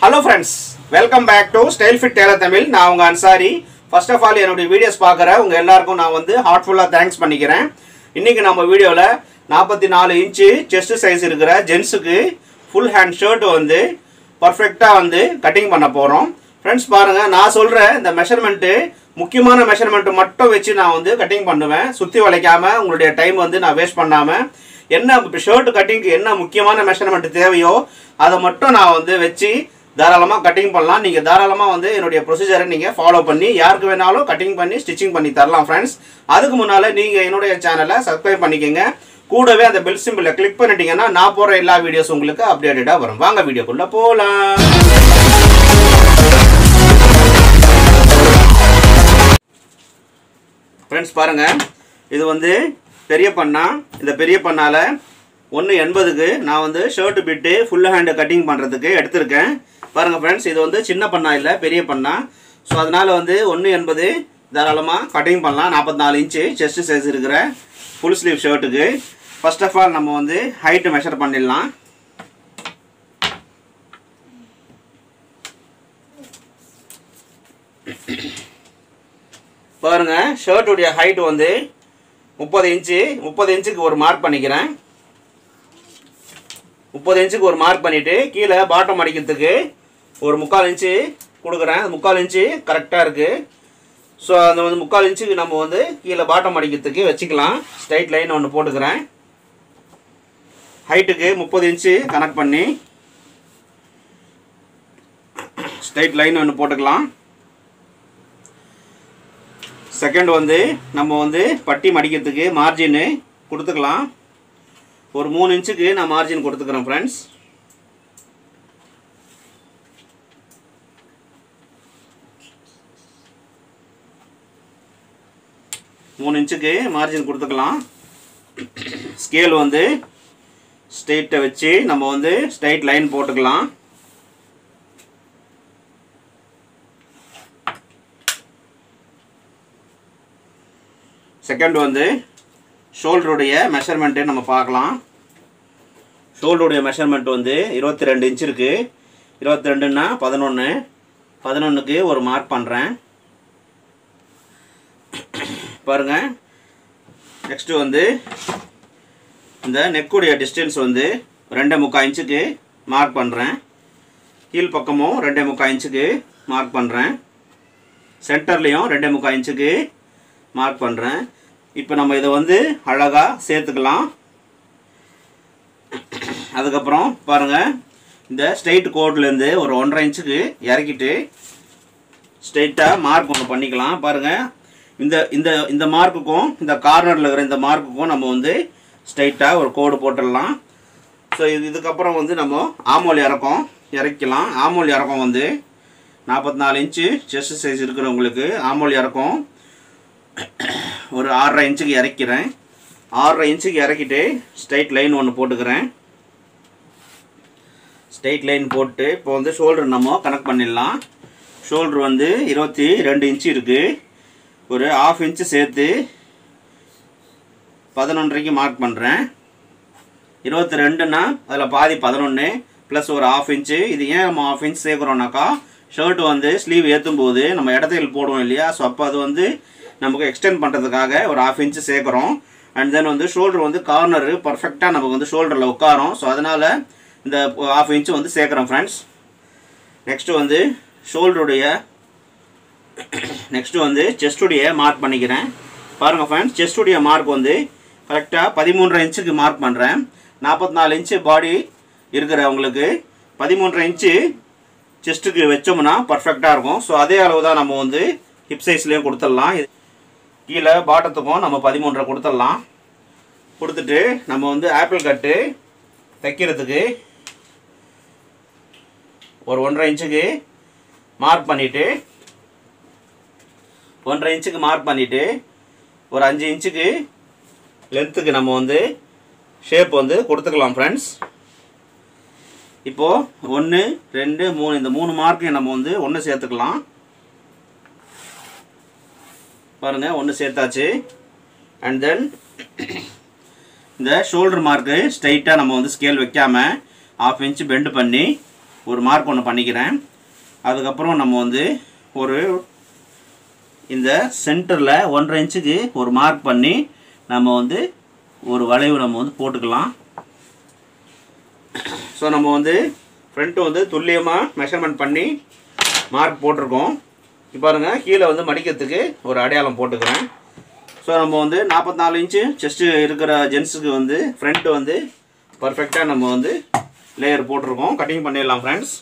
hello friends welcome back to style fit tailor Tamil நான் உங்கள் Ansari first of all என்னுடைய videos பார்க்குற உங்கள் எல்லாருக்கும் நான் வந்து ஹார்ட்ஃபுல்லாக தேங்க்ஸ் பண்ணிக்கிறேன் இன்றைக்கி நம்ம வீடியோவில் நாற்பத்தி நாலு இன்ச்சு செஸ்ட் சைஸ் இருக்கிற ஜென்ஸுக்கு ஃபுல் ஹேண்ட் ஷர்ட் வந்து பர்ஃபெக்டாக வந்து கட்டிங் பண்ண போகிறோம் ஃப்ரெண்ட்ஸ் பாருங்கள் நான் சொல்கிற இந்த மெஷர்மெண்ட்டு முக்கியமான மெஷர்மெண்ட்டு மட்டும் வச்சு நான் வந்து கட்டிங் பண்ணுவேன் சுற்றி வளைக்காமல் உங்களுடைய டைம் வந்து நான் வேஸ்ட் பண்ணாமல் என்ன ஷர்ட் கட்டிங்க்கு என்ன முக்கியமான மெஷர்மெண்ட் தேவையோ அதை மட்டும் நான் வந்து வச்சு தாராளமாக கட்டிங் பண்ணலாம் நீங்கள் தாராளமாக வந்து என்னுடைய ப்ரொசீஜரை நீங்கள் ஃபாலோ பண்ணி யாருக்கு வேணாலும் கட்டிங் பண்ணி ஸ்டிச்சிங் பண்ணி தரலாம் ஃப்ரெண்ட்ஸ் அதுக்கு முன்னால் நீங்கள் என்னுடைய சேனலை சப்ஸ்கிரைப் பண்ணிக்கோங்க கூடவே அந்த பெல் சிம்பிளை கிளிக் பண்ணிட்டீங்கன்னா நான் போகிற எல்லா வீடியோஸ் உங்களுக்கு அப்டேட்டடாக வரும் வாங்க வீடியோக்குள்ளே போகலாம் ஃப்ரெண்ட்ஸ் பாருங்கள் இது வந்து பெரிய பண்ணா இந்த பெரிய பண்ணால ஒன்று எண்பதுக்கு நான் வந்து shirt bit full hand cutting பண்ணுறதுக்கு எடுத்திருக்கேன் பாருங்கள் ஃப்ரெண்ட்ஸ் இது வந்து சின்ன பண்ணா இல்லை பெரிய பண்ணா ஸோ அதனால் வந்து ஒன்று எண்பது தாராளமாக கட்டிங் பண்ணலாம் நாற்பத்தி நாலு இன்ச்சு செஸ்ட் சைஸ் இருக்கிற ஃபுல் ஸ்லீவ் ஷர்ட்டுக்கு ஃபர்ஸ்ட் ஆஃப் ஆல் நம்ம வந்து ஹைட்டு மெஷர் பண்ணிடலாம் பாருங்க ஷர்ட்டுடைய ஹைட் வந்து முப்பது இன்ச்சு முப்பது இன்ச்சுக்கு ஒரு மார்க் பண்ணிக்கிறேன் முப்பது இன்ச்சுக்கு ஒரு மார்க் பண்ணிவிட்டு கீழே பாட்டம் அடிக்கிறதுக்கு ஒரு முக்கால் இன்ச்சு கொடுக்குறேன் அது முக்கால் இன்ச்சு கரெக்டாக இருக்குது ஸோ அந்த வந்து முக்கால் இன்ச்சுக்கு நம்ம வந்து கீழே பாட்டம் அடிக்கிறதுக்கு வச்சுக்கலாம் ஸ்ட்ரைட் லைன் ஒன்று போட்டுக்கிறேன் ஹைட்டுக்கு முப்பது இன்ச்சு கனெக்ட் பண்ணி ஸ்ட்ரைட் லைன் ஒன்று போட்டுக்கலாம் செகண்ட் வந்து நம்ம வந்து பட்டி மடிக்கிறதுக்கு மார்ஜின்னு கொடுத்துக்கலாம் ஒரு மூணு இன்ச்சுக்கு நான் மார்ஜின் கொடுத்துக்கிறேன் ஃப்ரெண்ட்ஸ் மூணு இன்ச்சுக்கு மார்ஜின் கொடுத்துக்கலாம் ஸ்கேல் வந்து ஸ்ட்ரெயிட்டை வச்சு நம்ம வந்து ஸ்ட்ரைட் லைன் போட்டுக்கலாம் செகண்ட் வந்து ஷோல்டருடைய மெஷர்மெண்ட்டு நம்ம பார்க்கலாம் ஷோல்டருடைய மெஷர்மெண்ட் வந்து இருபத்தி ரெண்டு இன்ச் இருக்குது இருபத்தி ரெண்டுன்னா பதினொன்று பதினொன்றுக்கு ஒரு மார்க் பண்ணுறேன் பாருங்கள் நெக்ஸ்ட்டு வந்து இந்த நெக்குடைய டிஸ்டன்ஸ் வந்து ரெண்டே முக்கால் இன்ச்சுக்கு மார்க் பண்ணுறேன் கீழ் பக்கமும் ரெண்டே முக்கால் இன்ச்சுக்கு மார்க் பண்ணுறேன் சென்டர்லேயும் ரெண்டே முக்கால் இன்ச்சுக்கு மார்க் பண்ணுறேன் இப்போ நம்ம இதை வந்து அழகாக சேர்த்துக்கலாம் அதுக்கப்புறம் பாருங்கள் இந்த ஸ்ட்ரெயிட் கோட்லேருந்து ஒரு ஒன்றரை இன்ச்சுக்கு இறக்கிட்டு ஸ்ட்ரெயிட்டாக மார்க் ஒன்று பண்ணிக்கலாம் பாருங்கள் இந்த இந்த இந்த மார்க்குக்கும் இந்த கார்னரில் இருக்கிற இந்த மார்க்குக்கும் நம்ம வந்து ஸ்ட்ரைட்டாக ஒரு கோடு போட்டுடலாம் ஸோ இது இதுக்கப்புறம் வந்து நம்ம ஆமோல் இறக்கம் இறக்கலாம் ஆமோல் இறக்கம் வந்து நாற்பத்தி நாலு இன்ச்சு செஸ்ட் சைஸ் இருக்கிறவங்களுக்கு ஆமோல் இறக்கம் ஒரு ஆறரை இன்ச்சுக்கு இறக்கிறேன் ஆறரை இன்ச்சுக்கு இறக்கிட்டு ஸ்ட்ரைட் லைன் ஒன்று போட்டுக்கிறேன் ஸ்ட்ரைட் லைன் போட்டு இப்போ வந்து ஷோல்டர் நம்ம கனெக்ட் பண்ணிடலாம் ஷோல்டர் வந்து இருபத்தி ரெண்டு இன்ச்சு இருக்குது ஒரு ஆஃப் இன்ச்சு சேர்த்து பதினொன்றரைக்கு மார்க் பண்ணுறேன் இருபத்தி ரெண்டுன்னா அதில் பாதி பதினொன்று ப்ளஸ் ஒரு ஆஃப் இன்ச்சு இது ஏன் நம்ம ஆஃப் இன்ச் சேர்க்குறோம்னாக்கா ஷர்ட் வந்து ஸ்லீவ் ஏற்றும் போது நம்ம இடத்தில் போடுவோம் இல்லையா ஸோ அப்போ அது வந்து நமக்கு எக்ஸ்டெண்ட் பண்ணுறதுக்காக ஒரு ஆஃப் இன்ச்சு சேர்க்குறோம் அண்ட் தென் வந்து ஷோல்டர் வந்து கார்னரு பர்ஃபெக்டாக நமக்கு வந்து ஷோல்டரில் உட்காரோம் ஸோ அதனால் இந்த ஆஃப் இன்ச்சு வந்து சேர்க்குறோம் ஃப்ரெண்ட்ஸ் நெக்ஸ்ட்டு வந்து ஷோல்டருடைய நெக்ஸ்ட்டு வந்து செஸ்டுடைய மார்க் பண்ணிக்கிறேன் பாருங்கள் ஃப்ரெண்ட்ஸ் செஸ்டுடைய மார்க் வந்து கரெக்டாக பதிமூன்றரை இன்ச்சுக்கு மார்க் பண்ணுறேன் நாற்பத்தி நாலு இன்ச்சு பாடி இருக்கிறவங்களுக்கு பதிமூன்றரை இன்ச்சு செஸ்ட்டுக்கு வச்சோம்னா பர்ஃபெக்டாக இருக்கும் ஸோ அதே அளவு தான் நம்ம வந்து ஹிப் சைஸ்லேயும் கொடுத்துடலாம் கீழே பாட்டத்துக்கும் நம்ம பதிமூன்றரை கொடுத்துடலாம் கொடுத்துட்டு நம்ம வந்து ஆப்பிள் கட்டு தைக்கிறதுக்கு ஒரு ஒன்றரை இன்ச்சுக்கு மார்க் பண்ணிவிட்டு ஒன்றரை இன்ச்சுக்கு மார்க் பண்ணிவிட்டு ஒரு அஞ்சு இன்ச்சுக்கு லென்த்துக்கு நம்ம வந்து ஷேப் வந்து கொடுத்துக்கலாம் ஃப்ரெண்ட்ஸ் இப்போது ஒன்று ரெண்டு மூணு இந்த மூணு மார்க்கையும் நம்ம வந்து ஒன்று சேர்த்துக்கலாம் பாருங்கள் ஒன்று சேர்த்தாச்சு அண்ட் தென் இந்த ஷோல்டர் மார்க்கு ஸ்ட்ரைட்டாக நம்ம வந்து ஸ்கேல் வைக்காமல் ஆஃப் இன்ச் பெண்டு பண்ணி ஒரு மார்க் ஒன்று பண்ணிக்கிறேன் அதுக்கப்புறம் நம்ம வந்து ஒரு இந்த சென்டரில் ஒன்றரை இன்ச்சுக்கு ஒரு மார்க் பண்ணி நம்ம வந்து ஒரு வளைவு நம்ம வந்து போட்டுக்கலாம் ஸோ நம்ம வந்து ஃப்ரண்ட்டு வந்து துல்லியமாக மெஷர்மெண்ட் பண்ணி மார்க் போட்டிருக்கோம் இப்போ பாருங்கள் கீழே வந்து மடிக்கிறதுக்கு ஒரு அடையாளம் போட்டுக்கிறேன் ஸோ நம்ம வந்து நாற்பத்தி இன்ச்சு செஸ்ட்டு இருக்கிற ஜென்ஸுக்கு வந்து ஃப்ரண்ட்டு வந்து பர்ஃபெக்டாக நம்ம வந்து லேயர் போட்டிருக்கோம் கட்டிங் பண்ணிடலாம் ஃப்ரெண்ட்ஸ்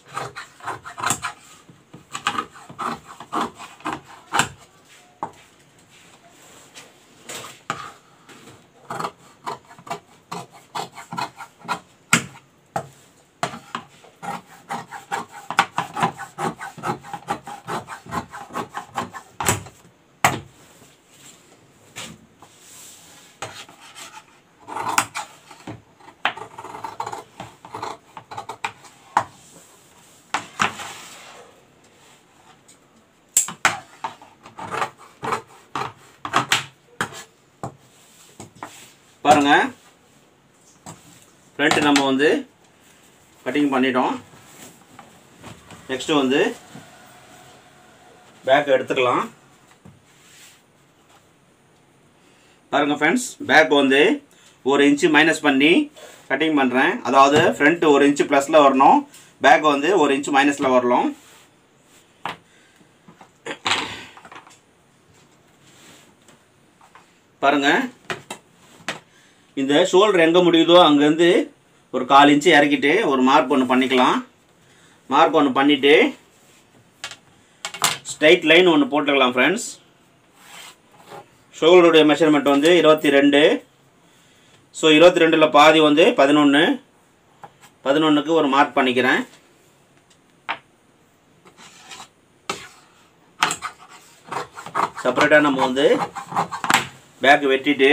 பாருங்க ஃப்ரண்ட்டு நம்ம வந்து கட்டிங் பண்ணிட்டோம் நெக்ஸ்ட்டு வந்து பேக் எடுத்துக்கலாம் பாருங்க ஃப்ரெண்ட்ஸ் பேக் வந்து ஒரு இன்ச்சு மைனஸ் பண்ணி கட்டிங் பண்ணுறேன் அதாவது ஃப்ரண்ட் ஒரு இன்ச்சு ப்ளஸில் வரணும் பேக் வந்து ஒரு இன்ச்சு மைனஸில் வரணும் பாருங்க இந்த ஷோல்டர் எங்கே முடியுதோ அங்கேருந்து ஒரு கால் இன்ச்சு இறக்கிட்டு ஒரு மார்க் ஒன்று பண்ணிக்கலாம் மார்க் ஒன்று பண்ணிவிட்டு ஸ்ட்ரைட் லைன் ஒன்று போட்டுக்கலாம் ஃப்ரெண்ட்ஸ் ஷோல்டருடைய மெஷர்மெண்ட் வந்து இருபத்தி ரெண்டு ஸோ இருபத்தி ரெண்டில் பாதி வந்து பதினொன்று பதினொன்றுக்கு ஒரு மார்க் பண்ணிக்கிறேன் செப்பரேட்டாக நம்ம வந்து பேக் வெட்டிட்டு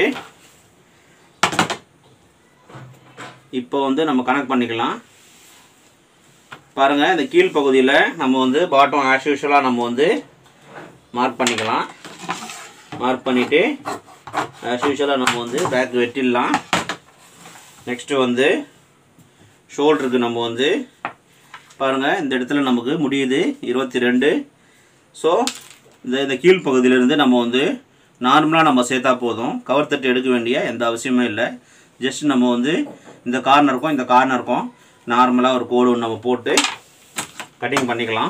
இப்போ வந்து நம்ம கனெக்ட் பண்ணிக்கலாம் பாருங்கள் இந்த கீழ் பகுதியில் நம்ம வந்து பாட்டம் ஆஸ் யூஷுவலாக நம்ம வந்து மார்க் பண்ணிக்கலாம் மார்க் பண்ணிவிட்டு ஆஸ் யூஷுவலாக நம்ம வந்து பேக் வெட்டிடலாம் நெக்ஸ்ட்டு வந்து ஷோல்டருக்கு நம்ம வந்து பாருங்கள் இந்த இடத்துல நமக்கு முடியுது இருபத்தி ரெண்டு ஸோ இந்த இந்த கீழ் பகுதியிலேருந்து நம்ம வந்து நார்மலாக நம்ம சேர்த்தா போதும் கவர் தட்டு எடுக்க வேண்டிய எந்த அவசியமே இல்லை ஜஸ்ட் நம்ம வந்து இந்த கார்னருக்கும் இந்த கார்னருக்கும் நார்மலாக ஒரு கோடு ஒன்று நம்ம போட்டு கட்டிங் பண்ணிக்கலாம்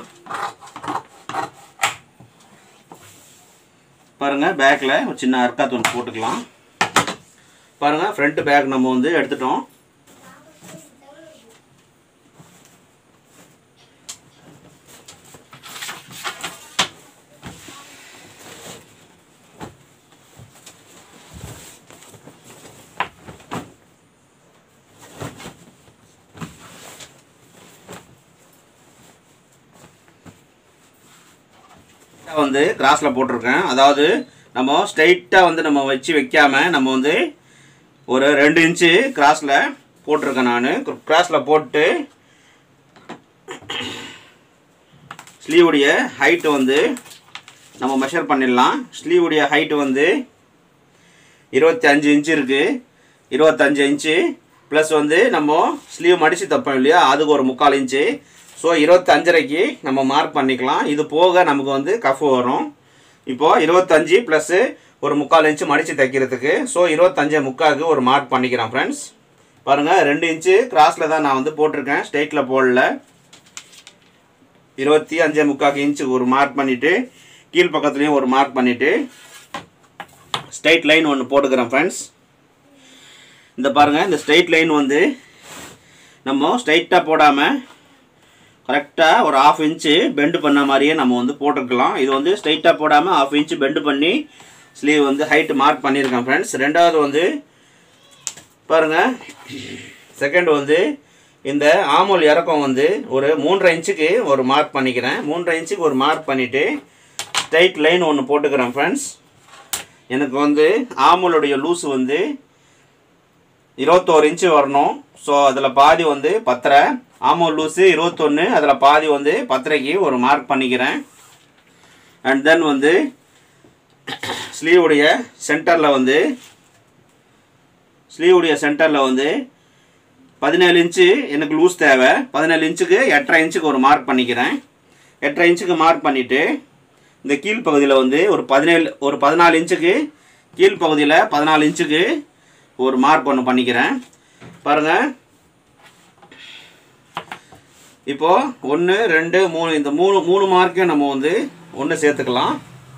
பாருங்கள் பேக்கில் ஒரு சின்ன அர்க்காத் ஒன்று போட்டுக்கலாம் பாருங்கள் ஃப்ரண்ட் பேக் நம்ம வந்து எடுத்துட்டோம் வந்து கிராஸில் போட்டிருக்கேன் அதாவது நம்ம ஸ்ட்ரைட்டாக வந்து நம்ம வச்சு வைக்காம நம்ம வந்து ஒரு ரெண்டு இன்ச்சு கிராஸில் போட்டிருக்கேன் நான் கிராஸில் போட்டு ஸ்லீவுடைய ஹைட்டு வந்து நம்ம மெஷர் பண்ணிடலாம் ஸ்லீவுடைய ஹைட்டு வந்து இருபத்தி அஞ்சு இன்ச்சு இருக்குது இருபத்தஞ்சு இன்ச்சு ப்ளஸ் வந்து நம்ம ஸ்லீவ் மடித்து தப்போம் இல்லையா அதுக்கு ஒரு முக்கால் இன்ச்சு ஸோ இருபத்தஞ்சரைக்கு நம்ம மார்க் பண்ணிக்கலாம் இது போக நமக்கு வந்து கஃப் வரும் இப்போது இருபத்தஞ்சி ப்ளஸ்ஸு ஒரு முக்கால் இன்ச்சு மடித்து தைக்கிறதுக்கு ஸோ இருபத்தஞ்சு முக்காவுக்கு ஒரு மார்க் பண்ணிக்கிறேன் ஃப்ரெண்ட்ஸ் பாருங்கள் ரெண்டு இன்ச்சு கிராஸில் தான் நான் வந்து போட்டிருக்கேன் ஸ்ட்ரெயிட்டில் போடல இருபத்தி அஞ்சு முக்கால் இன்ச்சு ஒரு மார்க் பண்ணிவிட்டு கீழ் பக்கத்துலேயும் ஒரு மார்க் பண்ணிவிட்டு ஸ்ட்ரைட் லைன் ஒன்று போட்டுக்கிறேன் ஃப்ரெண்ட்ஸ் இந்த பாருங்கள் இந்த ஸ்ட்ரைட் லைன் வந்து நம்ம ஸ்ட்ரைட்டாக போடாமல் கரெக்டாக ஒரு ஆஃப் இன்ச்சு பெண்டு பண்ண மாதிரியே நம்ம வந்து போட்டுக்கலாம் இது வந்து ஸ்ட்ரைட்டாக போடாமல் ஆஃப் இன்ச்சு பெண்டு பண்ணி ஸ்லீவ் வந்து ஹைட்டு மார்க் பண்ணியிருக்கேன் ஃப்ரெண்ட்ஸ் ரெண்டாவது வந்து பாருங்கள் செகண்ட் வந்து இந்த ஆமூல் இறக்கம் வந்து ஒரு மூன்றரை இன்ச்சுக்கு ஒரு மார்க் பண்ணிக்கிறேன் மூன்றரை இன்ச்சுக்கு ஒரு மார்க் பண்ணிவிட்டு ஸ்ட்ரைட் லைன் ஒன்று போட்டுக்கிறேன் ஃப்ரெண்ட்ஸ் எனக்கு வந்து ஆமூலுடைய லூஸ் வந்து இருபத்தோரு இன்ச்சு வரணும் ஸோ அதில் பாதி வந்து பத்தரை ஆமூல் லூஸு இருபத்தொன்று அதில் பாதி வந்து பத்தரைக்கு ஒரு மார்க் பண்ணிக்கிறேன் அண்ட் தென் வந்து ஸ்லீவுடைய சென்டரில் வந்து ஸ்லீவுடைய சென்டரில் வந்து பதினேழு இன்ச்சு எனக்கு லூஸ் தேவை பதினேழு இன்ச்சுக்கு எட்டரை இன்ச்சுக்கு ஒரு மார்க் பண்ணிக்கிறேன் எட்டரை இன்ச்சுக்கு மார்க் பண்ணிவிட்டு இந்த கீழ் பகுதியில் வந்து ஒரு பதினேழு ஒரு பதினாலு இன்ச்சுக்கு கீழ் பகுதியில் பதினாலு இன்ச்சுக்கு ஒரு மார்க் ஒன்று பண்ணிக்கிறேன் பாருங்கள் இப்போது ஒன்று ரெண்டு மூணு இந்த மூணு மூணு மார்க்கையும் நம்ம வந்து ஒன்று சேர்த்துக்கலாம்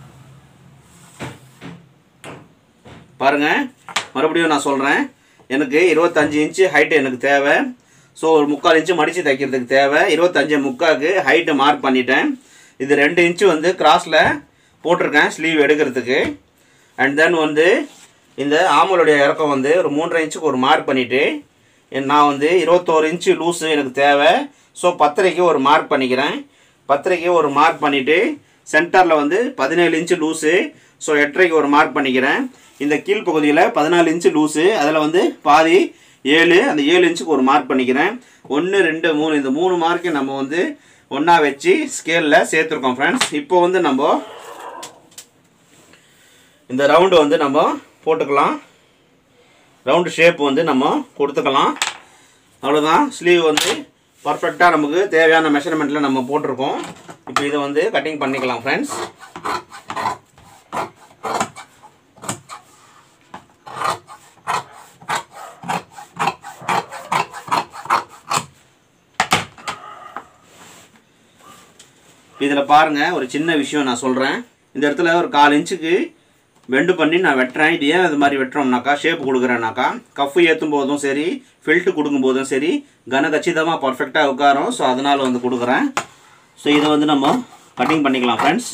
பாருங்கள் மறுபடியும் நான் சொல்கிறேன் எனக்கு இருபத்தஞ்சி இன்ச்சு ஹைட்டு எனக்கு தேவை ஸோ ஒரு முக்கால் இன்ச்சு மடித்து தைக்கிறதுக்கு தேவை இருபத்தஞ்சி முக்காக்கு ஹைட்டு மார்க் பண்ணிட்டேன் இது ரெண்டு இன்ச்சு வந்து கிராஸில் போட்டிருக்கேன் ஸ்லீவ் எடுக்கிறதுக்கு அண்ட் தென் வந்து இந்த ஆமலுடைய இறக்கம் வந்து ஒரு மூன்றரை இன்ச்சுக்கு ஒரு மார்க் பண்ணிவிட்டு நான் வந்து இருபத்தோரு இன்ச்சு லூஸு எனக்கு தேவை ஸோ பத்தரைக்கு ஒரு மார்க் பண்ணிக்கிறேன் பத்தரைக்கு ஒரு மார்க் பண்ணிவிட்டு சென்டரில் வந்து பதினேழு இன்ச்சு லூஸு ஸோ எட்டரைக்கு ஒரு மார்க் பண்ணிக்கிறேன் இந்த கீழ்ப்பகுதியில் பதினாலு இன்ச்சு லூஸு அதில் வந்து பாதி ஏழு அந்த ஏழு இன்ச்சுக்கு ஒரு மார்க் பண்ணிக்கிறேன் ஒன்று ரெண்டு மூணு இந்த மூணு மார்க்கை நம்ம வந்து ஒன்றா வச்சு ஸ்கேலில் சேர்த்துருக்கோம் ஃப்ரெண்ட்ஸ் இப்போ வந்து நம்ம இந்த ரவுண்டு வந்து நம்ம போட்டுக்கலாம் ரவுண்டு ஷேப் வந்து நம்ம கொடுத்துக்கலாம் அவ்வளோதான் ஸ்லீவ் வந்து பர்ஃபெக்டாக நமக்கு தேவையான மெஷர்மெண்ட்டில் நம்ம போட்டிருக்கோம் இப்போ இதை வந்து கட்டிங் பண்ணிக்கலாம் ஃப்ரெண்ட்ஸ் இதில் பாருங்கள் ஒரு சின்ன விஷயம் நான் சொல்கிறேன் இந்த இடத்துல ஒரு கால் இன்ச்சுக்கு பெண்டு பண்ணி நான் வெட்டுறேன் இது ஏன் இது மாதிரி வெட்டுறோம்னாக்கா ஷேப் கொடுக்குறேன்னாக்கா கஃப்பு ஏற்றும் போதும் சரி ஃபில்ட்டு கொடுக்கும் போதும் சரி கன கச்சிதமாக பர்ஃபெக்டாக உட்காரும் ஸோ அதனால் வந்து கொடுக்குறேன் ஸோ இதை வந்து நம்ம கட்டிங் பண்ணிக்கலாம் ஃப்ரெண்ட்ஸ்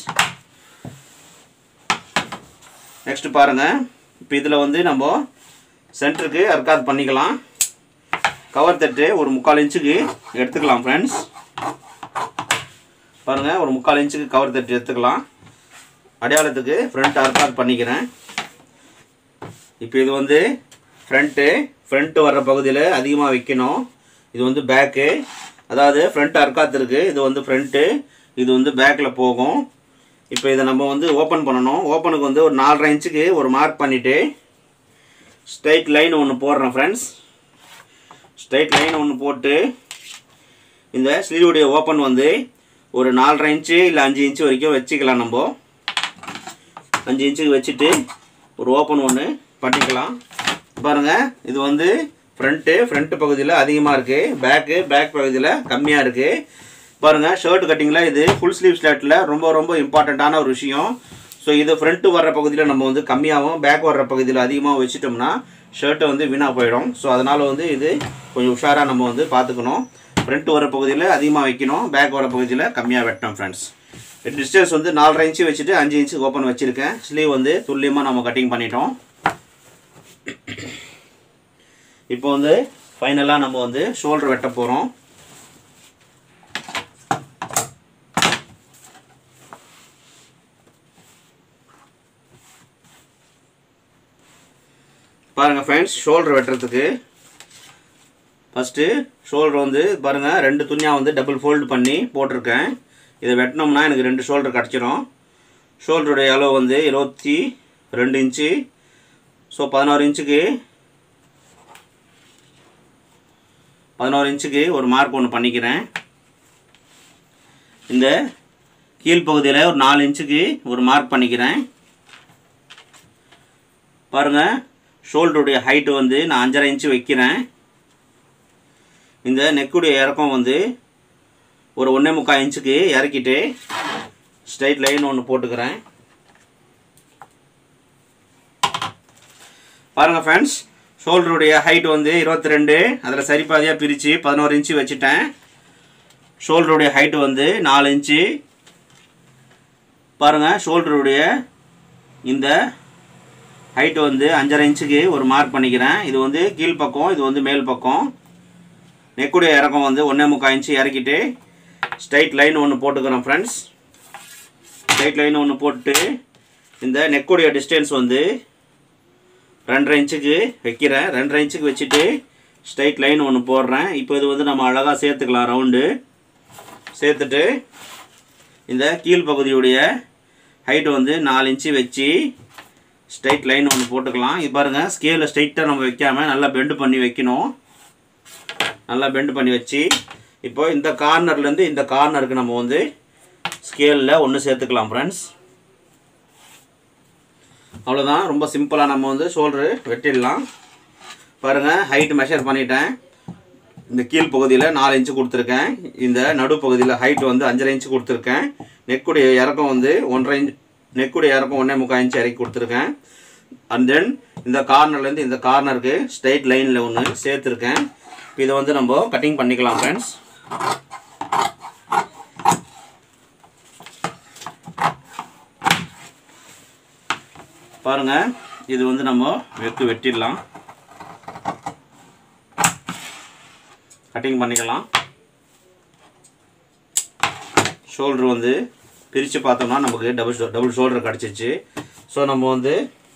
நெக்ஸ்ட் பாருங்கள் இப்போ இதில் வந்து நம்ம சென்டருக்கு அர்க்காத் பண்ணிக்கலாம் கவர் தட்டு ஒரு முக்கால் இன்ச்சுக்கு எடுத்துக்கலாம் ஃப்ரெண்ட்ஸ் பாருங்கள் ஒரு முக்கால் இன்ச்சுக்கு கவர் தட்டு எடுத்துக்கலாம் அடையாளத்துக்கு ஃப்ரண்ட் அர்க்காத் பண்ணிக்கிறேன் இப்போ இது வந்து ஃப்ரண்ட்டு ஃப்ரண்ட்டு வர்ற பகுதியில் அதிகமாக வைக்கணும் இது வந்து பேக்கு அதாவது ஃப்ரண்ட் அர்க்காத் இருக்குது இது வந்து ஃப்ரண்ட்டு இது வந்து பேக்கில் போகும் இப்போ இதை நம்ம வந்து ஓப்பன் பண்ணணும் ஓப்பனுக்கு வந்து ஒரு நாலரை இன்ச்சுக்கு ஒரு மார்க் பண்ணிவிட்டு ஸ்ட்ரைட் லைன் ஒன்று போடுறேன் ஃப்ரெண்ட்ஸ் ஸ்ட்ரைட் லைன் ஒன்று போட்டு இந்த ஸ்லீவுடைய ஓப்பன் வந்து ஒரு நாலரை இன்ச்சு இல்லை அஞ்சு இன்ச்சு வரைக்கும் வச்சுக்கலாம் நம்ம அஞ்சு இன்ச்சுக்கு வச்சுட்டு ஒரு ஓப்பன் ஒன்று பண்ணிக்கலாம் பாருங்கள் இது வந்து ஃப்ரண்ட்டு ஃப்ரண்ட்டு பகுதியில் அதிகமாக இருக்குது பேக்கு பேக் பகுதியில் கம்மியாக இருக்குது பாருங்கள் ஷர்ட் கட்டிங்கில் இது ஃபுல் ஸ்லீவ் ஷர்ட்டில் ரொம்ப ரொம்ப இம்பார்ட்டண்ட்டான ஒரு விஷயம் ஸோ இது ஃப்ரண்ட்டு வர்ற பகுதியில் நம்ம வந்து கம்மியாகவும் பேக் வர்ற பகுதியில் அதிகமாக வச்சுட்டோம்னா ஷர்ட்டை வந்து வீணாக போயிடும் ஸோ அதனால் வந்து இது கொஞ்சம் உஷாராக நம்ம வந்து பார்த்துக்கணும் ஃப்ரண்ட் வர பகுதியில் அதிகமாக வைக்கணும் பேக் வர பகுதியில் கம்மியாக வெட்டணும் ஃப்ரெண்ட்ஸ் டிஸ்டன்ஸ் வந்து நாலரை இன்ச்சு வச்சுட்டு அஞ்சு இன்ச்சு ஓப்பன் வச்சுருக்கேன் ஸ்லீவ் வந்து துல்லியமாக நம்ம கட்டிங் பண்ணிட்டோம் இப்போ வந்து ஃபைனலாக நம்ம வந்து ஷோல்டர் வெட்ட போகிறோம் பாருங்கள் ஃப்ரெண்ட்ஸ் ஷோல்டர் வெட்டுறதுக்கு ஃபஸ்ட்டு ஷோல்டர் வந்து பாருங்கள் ரெண்டு துணியாக வந்து டபுள் ஃபோல்டு பண்ணி போட்டிருக்கேன் இதை வெட்டினோம்னா எனக்கு ரெண்டு ஷோல்டர் கிடச்சிரும் ஷோல்டருடைய அளவு வந்து இருபத்தி ரெண்டு இன்ச்சு ஸோ பதினோரு இன்ச்சுக்கு பதினோரு இன்ச்சுக்கு ஒரு மார்க் ஒன்று பண்ணிக்கிறேன் இந்த கீழ்ப்பகுதியில் ஒரு நாலு இன்ச்சுக்கு ஒரு மார்க் பண்ணிக்கிறேன் பாருங்கள் ஷோல்டருடைய ஹைட்டு வந்து நான் அஞ்சரை இன்ச்சு வைக்கிறேன் இந்த நெக்குடைய இறக்கம் வந்து ஒரு ஒன்றே முக்கால் இன்ச்சுக்கு இறக்கிட்டு ஸ்ட்ரைட் லைன் ஒன்று போட்டுக்கிறேன் பாருங்கள் ஃப்ரெண்ட்ஸ் ஷோல்டருடைய ஹைட் வந்து இருபத்தி ரெண்டு அதில் சரிபாதியாக பிரித்து பதினோரு இன்ச்சு வச்சுட்டேன் ஷோல்டருடைய ஹைட்டு வந்து நாலு இன்ச்சு பாருங்கள் ஷோல்டருடைய இந்த ஹைட்டு வந்து அஞ்சரை இன்ச்சுக்கு ஒரு மார்க் பண்ணிக்கிறேன் இது வந்து கீழ்ப்பக்கம் இது வந்து மேல் பக்கம் நெக்குடைய இறக்கம் வந்து ஒன்றே முக்கால் இன்ச்சு இறக்கிட்டு ஸ்ட்ரைட் லைன் ஒன்று போட்டுக்கிறோம் ஃப்ரெண்ட்ஸ் ஸ்ட்ரைட் லைன் ஒன்று போட்டு இந்த நெக்குடைய டிஸ்டன்ஸ் வந்து ரெண்டரை இன்ச்சுக்கு வைக்கிறேன் ரெண்டரை இன்ச்சுக்கு வச்சுட்டு ஸ்ட்ரைட் லைன் ஒன்று போடுறேன் இப்போ இது வந்து நம்ம அழகாக சேர்த்துக்கலாம் ரவுண்டு சேர்த்துட்டு இந்த கீழ்ப்பகுதியுடைய ஹைட்டு வந்து நாலு இன்ச்சு வச்சு ஸ்ட்ரைட் லைன் ஒன்று போட்டுக்கலாம் இது பாருங்கள் ஸ்கேலில் ஸ்ட்ரைட்டாக நம்ம வைக்காமல் நல்லா பெண்டு பண்ணி வைக்கணும் நல்லா பெண்ட் பண்ணி வச்சு இப்போ இந்த கார்னர்லேருந்து இந்த கார்னருக்கு நம்ம வந்து ஸ்கேலில் ஒன்று சேர்த்துக்கலாம் ஃப்ரெண்ட்ஸ் அவ்வளோதான் ரொம்ப சிம்பிளாக நம்ம வந்து ஷோல்டரு வெட்டிடலாம் பாருங்கள் ஹைட் மெஷர் பண்ணிட்டேன் இந்த கீழ் பகுதியில் நாலு இன்ச்சு கொடுத்துருக்கேன் இந்த நடுப்பகுதியில் ஹைட் வந்து அஞ்சரை இன்ச்சு கொடுத்துருக்கேன் நெக்குடைய இறக்கம் வந்து ஒன்றரை இன்ச் நெக்குடைய இறக்கம் ஒன்றே முக்கால் இன்ச்சு இறக்கி கொடுத்துருக்கேன் அண்ட் தென் இந்த கார்னர்லேருந்து இந்த கார்னருக்கு ஸ்ட்ரைட் லைனில் ஒன்று சேர்த்துருக்கேன் இப்போ இதை வந்து நம்ம கட்டிங் பண்ணிக்கலாம் ஃப்ரெண்ட்ஸ் பாருங்கள் இது வந்து நம்ம வெக்கு வெட்டிடலாம் கட்டிங் பண்ணிக்கலாம் ஷோல்டர் வந்து பிரித்து பார்த்தோம்னா நமக்கு டபுள் டபுள் ஷோல்டர் கிடச்சிச்சு ஸோ நம்ம வந்து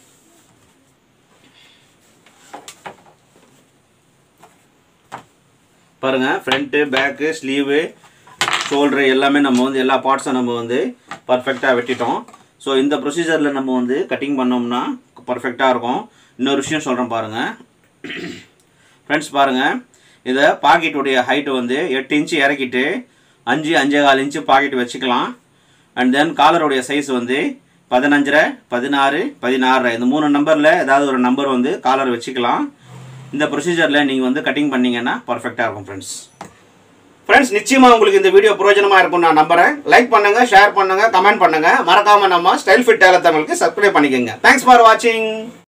பாருங்கள் ஃப்ரண்ட்டு பேக்கு ஸ்லீவு ஷோல்டரு எல்லாமே நம்ம வந்து எல்லா பார்ட்ஸும் நம்ம வந்து பர்ஃபெக்டாக வெட்டிட்டோம் ஸோ இந்த ப்ரொசீஜரில் நம்ம வந்து கட்டிங் பண்ணோம்னா பர்ஃபெக்டாக இருக்கும் இன்னொரு விஷயம் சொல்கிறேன் பாருங்கள் ஃப்ரெண்ட்ஸ் பாருங்கள் இதை பாக்கெட்டுடைய ஹைட்டு வந்து எட்டு இன்ச்சு இறக்கிட்டு அஞ்சு அஞ்சே கால் இன்ச்சு பாக்கெட் வச்சுக்கலாம் அண்ட் தென் காலருடைய சைஸ் வந்து பதினஞ்சரை பதினாறு பதினாறு இந்த மூணு நம்பரில் ஏதாவது ஒரு நம்பர் வந்து காலர் வச்சுக்கலாம் இந்த ப்ரொசீஜரில் நீங்கள் வந்து கட்டிங் பண்ணீங்கன்னா பர்ஃபெக்டாக இருக்கும் ஃப்ரெண்ட்ஸ் ஃப்ரெண்ட்ஸ் நிச்சயமாக உங்களுக்கு இந்த வீடியோ பிரயோஜனமாக இருக்கும் நான் நம்புறேன் லைக் பண்ணுங்க ஷேர் பண்ணுங்க கமெண்ட் பண்ணுங்க மறக்காம நம்ம ஸ்டைல் ஃபிட் டேலர் தமிழுக்கு சப்ஸ்கிரைப் பண்ணிக்கோங்க தேங்க்ஸ் ஃபார் வாட்சிங்